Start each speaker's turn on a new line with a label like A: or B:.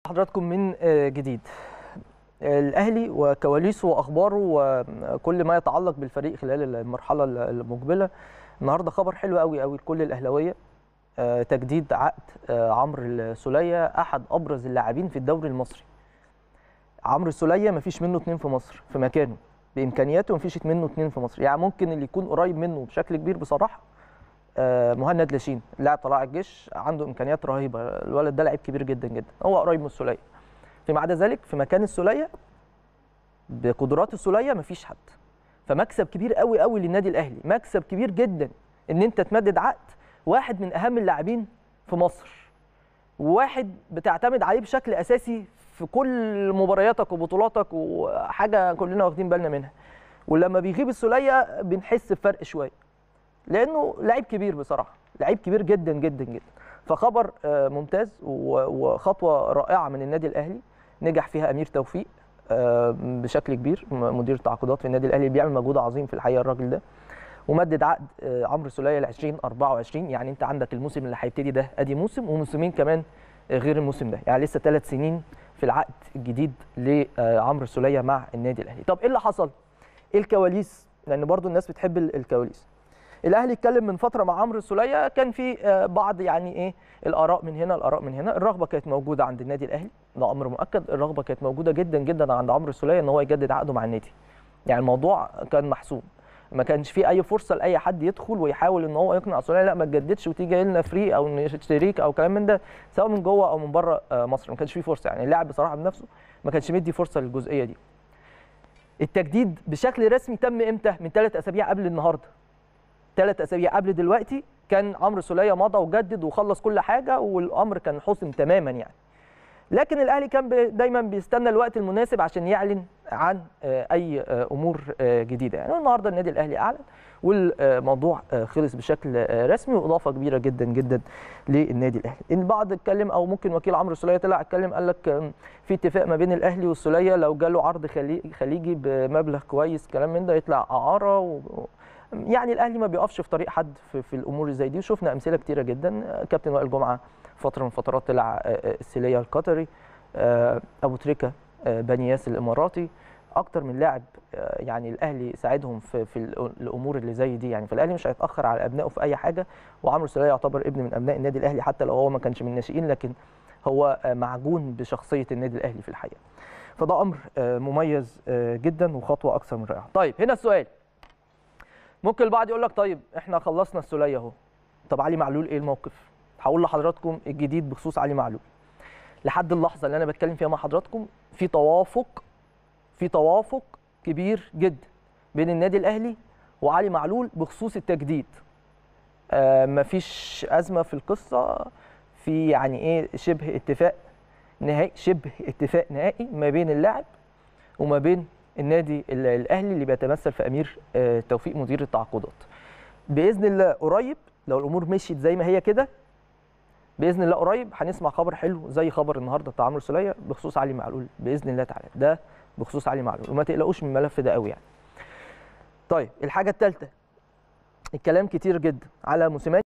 A: حضراتكم من جديد الاهلي وكواليسه واخباره وكل ما يتعلق بالفريق خلال المرحله المقبله النهارده خبر حلو قوي قوي لكل الاهلاويه تجديد عقد عمرو السوليه احد ابرز اللاعبين في الدوري المصري عمرو السوليه مفيش منه اتنين في مصر في مكانه بامكانياته مفيش منه اتنين في مصر يعني ممكن اللي يكون قريب منه بشكل كبير بصراحه مهند لاشين لاعب طلائع الجيش عنده امكانيات رهيبه الولد ده لعيب كبير جدا جدا هو قريب من السوليه فيما عدا ذلك في مكان السوليه بقدرات السوليه مفيش حد فمكسب كبير قوي قوي للنادي الاهلي مكسب كبير جدا ان انت تمدد عقد واحد من اهم اللاعبين في مصر وواحد بتعتمد عليه بشكل اساسي في كل مبارياتك وبطولاتك وحاجه كلنا واخدين بالنا منها ولما بيغيب السوليه بنحس بفرق شويه لانه لعيب كبير بصراحه لعيب كبير جدا جدا جدا فخبر ممتاز وخطوه رائعه من النادي الاهلي نجح فيها امير توفيق بشكل كبير مدير التعاقدات في النادي الاهلي بيعمل مجهود عظيم في الحقيقه الراجل ده ومدد عقد عمرو سوليه ل 2024 يعني انت عندك الموسم اللي هيبتدي ده ادي موسم وموسمين كمان غير الموسم ده يعني لسه ثلاث سنين في العقد الجديد لعمرو سوليه مع النادي الاهلي طب ايه اللي حصل ايه الكواليس لان برضو الناس بتحب الكواليس الاهلي اتكلم من فتره مع عمرو السوليه كان في بعض يعني ايه الاراء من هنا الاراء من هنا الرغبه كانت موجوده عند النادي الاهلي ده امر مؤكد الرغبه كانت موجوده جدا جدا عند عمرو السوليه ان هو يجدد عقده مع النادي يعني الموضوع كان محسوم ما كانش في اي فرصه لاي حد يدخل ويحاول ان هو يقنع السوليه لا ما تجددش وتيجي لنا فري او نشتريك او كلام من ده سواء من جوه او من بره مصر ما كانش في فرصه يعني اللاعب بصراحه بنفسه ما كانش مدي فرصه للجزئيه دي التجديد بشكل رسمي تم امتى من ثلاث اسابيع قبل النهارده ثلاث اسابيع قبل دلوقتي كان عمرو سوليه مضى وجدد وخلص كل حاجه والامر كان حسم تماما يعني لكن الاهلي كان دايما بيستنى الوقت المناسب عشان يعلن عن اي امور جديده يعني النهارده النادي الاهلي اعلن والموضوع خلص بشكل رسمي واضافه كبيره جدا جدا للنادي الاهلي البعض اتكلم او ممكن وكيل عمرو السوليه طلع اتكلم قال لك في اتفاق ما بين الاهلي والسوليه لو جاله عرض خليجي بمبلغ كويس كلام من ده يطلع اعاره و... يعني الاهلي ما بيقفش في طريق حد في, في الامور اللي زي دي وشفنا امثله كتيره جدا كابتن وائل جمعه فتره من فترات طلع السيليه القطري ابو تريكه بني ياسر الاماراتي اكتر من لاعب يعني الاهلي ساعدهم في, في الامور اللي زي دي يعني فالاهلي مش هيتاخر على ابنائه في اي حاجه وعمرو السوليه يعتبر ابن من ابناء النادي الاهلي حتى لو هو ما كانش من الناشئين لكن هو معجون بشخصيه النادي الاهلي في الحقيقه فده امر مميز جدا وخطوه اكثر من رائعه طيب هنا السؤال ممكن البعض يقول لك طيب احنا خلصنا السوليه اهو طب علي معلول ايه الموقف هقول لحضراتكم الجديد بخصوص علي معلول لحد اللحظه اللي انا بتكلم فيها مع حضراتكم في توافق في توافق كبير جدا بين النادي الاهلي وعلي معلول بخصوص التجديد آه مفيش ازمه في القصه في يعني ايه شبه اتفاق نهائي شبه اتفاق نهائي ما بين اللاعب وما بين النادي الاهلي اللي بيتمثل في امير توفيق مدير التعاقدات باذن الله قريب لو الامور مشيت زي ما هي كده باذن الله قريب هنسمع خبر حلو زي خبر النهارده بتاع عمرو سوليه بخصوص علي معلول باذن الله تعالى ده بخصوص علي معلول وما تقلقوش من الملف ده قوي يعني طيب الحاجه الثالثه الكلام كتير جدا على موسيماني